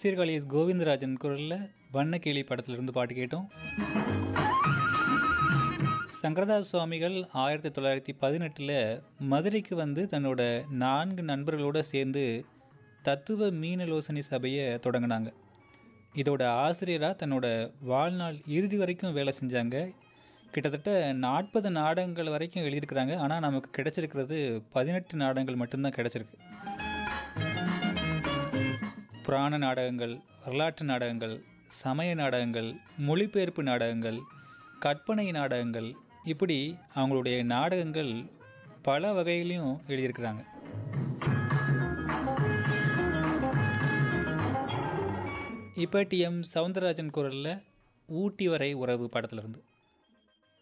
Sirkazhi S Govindarajan குரலில் வண்ணக்கிளி படத்திலிருந்து பாட்டு கேட்டோம் சங்கரதாஸ் சுவாமிகள் ஆயிரத்தி தொள்ளாயிரத்தி பதினெட்டில் மதுரைக்கு வந்து தன்னோட நான்கு நண்பர்களோடு சேர்ந்து தத்துவ மீனலோசனை சபையை தொடங்கினாங்க இதோட ஆசிரியராக தன்னோட வாழ்நாள் இறுதி வரைக்கும் வேலை செஞ்சாங்க கிட்டத்தட்ட நாற்பது நாடகங்கள் வரைக்கும் எழுதியிருக்கிறாங்க ஆனால் நமக்கு கிடைச்சிருக்கிறது பதினெட்டு நாடகங்கள் மட்டும்தான் கிடைச்சிருக்கு புராண நாடகங்கள் வரலாற்று நாடகங்கள் சமய நாடகங்கள் மொழிபெயர்ப்பு நாடகங்கள் கற்பனை நாடகங்கள் இப்படி அவங்களுடைய நாடகங்கள் பல வகையிலையும் எழுதியிருக்கிறாங்க இப்போ டி எம் சவுந்தரராஜன் குரலில் ஊட்டி வரை உறவு படத்துலேருந்து